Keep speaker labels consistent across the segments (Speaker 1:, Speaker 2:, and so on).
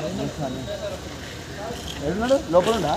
Speaker 1: ఎడున్నాడు లోపల ఉందా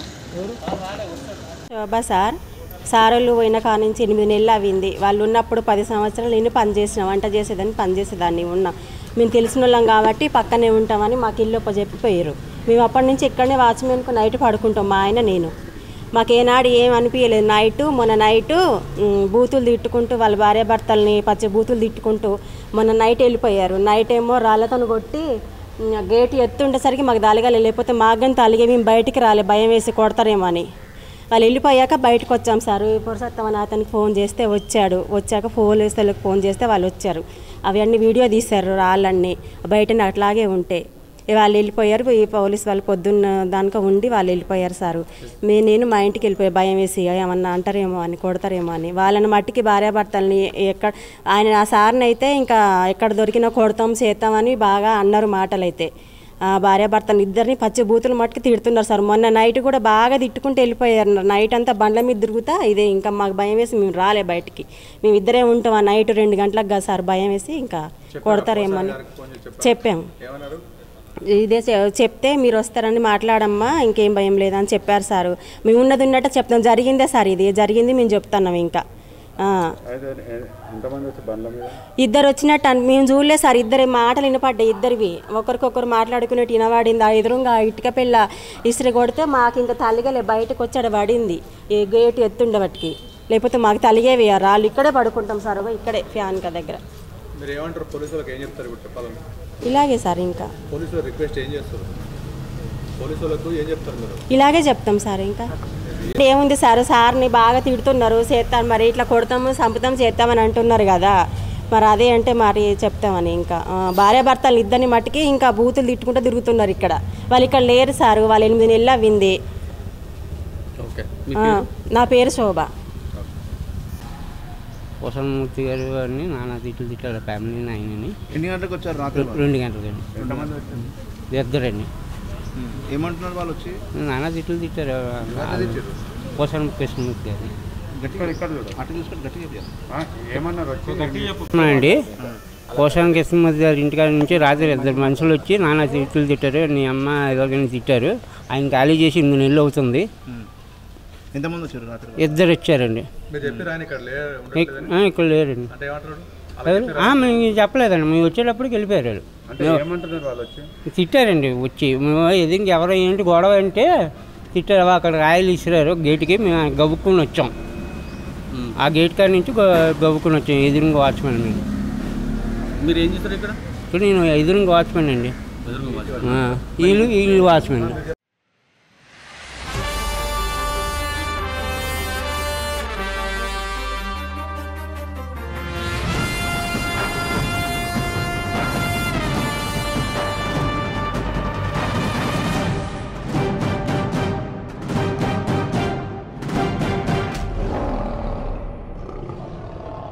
Speaker 2: శోభా సార్ సారోళ్ళు పోయిన కాడ నుంచి ఎనిమిది నెలలు అవింది వాళ్ళు ఉన్నప్పుడు పది సంవత్సరాలు నేను పని చేసిన వంట చేసేదాన్ని పని చేసేదాన్ని ఉన్నా మేము తెలిసిన వాళ్ళం కాబట్టి పక్కనే ఉంటామని మాకు ఇల్లు చెప్పిపోయారు మేము అప్పటి నుంచి ఇక్కడనే వాచ్మెన్కు నైట్ పడుకుంటాం మా ఆయన నేను మాకు ఏనాడు ఏం అనిపించలేదు నైట్ మొన్న నైట్ ఉమ్, బూతులు తిట్టుకుంటూ వాళ్ళ భార్యాభర్తల్ని పచ్చి బూతులు తిట్టుకుంటూ మొన్న నైట్ వెళ్ళిపోయారు నైట్ ఏమో రాళ్ళతో కొట్టి ఉమ్, గేట్ ఎత్తుండేసరికి మాకు దాలిగాలి లేకపోతే మాగని తలిగే మేము బయటికి రాలే భయం వేసి కొడతారేమో అని వాళ్ళు వెళ్ళిపోయాక బయటకు వచ్చాం సార్ పురుషోత్తమ అతనికి ఫోన్ చేస్తే వచ్చాడు వచ్చాక ఫోన్ చేస్తే వాళ్ళకి ఫోన్ చేస్తే వాళ్ళు వచ్చారు అవన్నీ వీడియో తీశారు రాళ్ళన్నీ బయట అట్లాగే ఉంటే ఇక వాళ్ళు వెళ్ళిపోయారు ఈ పోలీస్ వాళ్ళు పొద్దున్న దానిక ఉండి వాళ్ళు వెళ్ళిపోయారు సారు మే నేను మా ఇంటికి వెళ్ళిపోయా భయం వేసి ఏమన్నా అంటారేమో అని కొడతారేమో అని వాళ్ళని మట్టికి భార్యాభర్తల్ని ఎక్కడ ఆయన ఆ సార్ని అయితే ఇంకా ఎక్కడ దొరికినా కొడతాం చేస్తామని బాగా అన్నారు మాటలు అయితే ఆ భార్యాభర్తలు ఇద్దరిని పచ్చి బూతులు మట్టుకు తిడుతున్నారు సార్ మొన్న నైట్ కూడా బాగా తిట్టుకుంటూ వెళ్ళిపోయారు నైట్ అంతా బండ్ల మీద తిరుగుతా ఇదే ఇంకా మాకు భయం వేసి మేము రాలే బయటికి మేము ఇద్దరే ఉంటాం ఆ నైట్ రెండు గంటలకు కదా సార్ భయం వేసి ఇంకా కొడతారేమో అని చెప్పాం
Speaker 3: ఏమన్నారు
Speaker 2: ఇదే చె- చెప్తే మీరు వస్తారని మాట్లాడమ్మా ఇంకేం భయం లేదని చెప్పారు సారు మేము ఉన్నది ఉన్నట్టు చెప్తాం జరిగిందే సార్ ఇది జరిగింది మేము చెప్తున్నాం ఇంకా ఆ.
Speaker 3: అయితే ఎ- ఎంతమంది వచ్చి బండ్ల మీద
Speaker 2: ఇద్దరు వచ్చినట్టు అని మేము చూడలే సార్ ఇద్దరి మాటలు వినపడ్డాయి ఇద్దరివి ఒకరికొకరు మాట్లాడుకునేట్టు వినబడింది ఆ ఎదురుగా ఇటుక పిల్ల ఇసిరి కొడితే మాకు ఇంకా తలిగలే బయటకు వచ్చాడు పడింది ఈ గేటు ఎత్తుండబట్టికి లేకపోతే మాకు తలిగేవి ఆ రాళ్ళు ఇక్కడే పడుకుంటాం సార్ ఇక్కడే ఫ్యాన్ క దగ్గర
Speaker 3: మీరు ఏమంటారు పోలీసులకు ఏం చెప్తారు ఇప్పుడు చెప్పాలని
Speaker 2: ఇలాగే సార్ ఇంకా
Speaker 3: పోలీసులు రిక్వెస్ట్ ఏం చేస్తారు పోలీసులకు ఏం చెప్తారు మీరు
Speaker 2: ఇలాగే చెప్తాం సార్ ఇంకా ఏముంది సార్ సార్ని బాగా తిడుతున్నారు చేస్తాను మరి ఇట్లా కొడతాము చంపుతాం చేస్తామని అంటున్నారు కదా మరి అదే అంటే మరి చెప్తామని ఇంకా ఆ, భార్యాభర్తలు ఇద్దరిని మట్టుకి ఇంకా బూతులు తిట్టుకుంటూ తిరుగుతున్నారు ఇక్కడ వాళ్ళు ఇక్కడ లేరు సార్ వాళ్ళు ఎనిమిది నెలలు అవ్వింది
Speaker 3: ఓకే
Speaker 2: ఆ, నా పేరు శోభ
Speaker 4: వసంతమూర్తి గారు అని నాన్న తిట్లు తిట్టారు ఫ్యామిలీ ఆయనని
Speaker 1: ఎన్ని గంటలకు వచ్చారు రాత్రి
Speaker 4: రెండు గంటలకండి
Speaker 1: ఎంతమంది వచ్చారు
Speaker 4: ఇద్దరండి
Speaker 1: ఏమంటున్నారు వాళ్ళు వచ్చి
Speaker 4: నాన్న తిట్లు తిట్టారు వసంత కృష్ణమూర్తి గారు
Speaker 1: గట్టిగా ఇక్కడ చూడు అటు చూసుకొని గట్టిగా చెప్పారు
Speaker 3: ఏమన్నారు వచ్చి
Speaker 4: అండి పోషణ కృష్ణమూర్తి గారి ఇంటికాడ నుంచి రాత్రి ఇద్దరు మనుషులు వచ్చి నాన్న తిట్లు తిట్టారు నీ అమ్మ ఎవరికైనా తిట్టారు ఆయన ఖాళీ చేసి ఎనిమిది నెలలు అవుతుంది
Speaker 1: ఎంతమంది వచ్చారు రాత్రి
Speaker 4: ఇద్దరు వచ్చారండి
Speaker 3: మీరు చెప్పి రాని ఇక్కడ లే
Speaker 4: ఇక్- ఆ, ఇక్కడ లేరండి
Speaker 3: అంటే ఏమంటారు
Speaker 4: ఎవరు? ఆ, మేము చెప్పలేదండి మేము వచ్చేటప్పటికి వెళ్ళిపోయారు వాళ్ళు.
Speaker 3: అంటే ఏమంటున్నారు వాళ్ళు వచ్చి
Speaker 4: తిట్టారండి వచ్చి మేము ఎదిగి ఎవరో ఏంటి గొడవ అంటే తిట్టారు అక్కడ రాయలు ఇసిరారు గేట్కి మేము గవ్వుకుని వచ్చాం ఆ గేట్ కాడ నుంచి గ- గవ్వుకుని వచ్చాం ఎదురుగా వాచ్మెన్ మేము
Speaker 5: మీరు ఏం చేస్తారు ఇక్కడ
Speaker 4: ఇక్కడ నేను ఎదురుగా వాచ్మెన్ అండి ఆ, వీళ్ళు వీళ్ళు వాచ్మెన్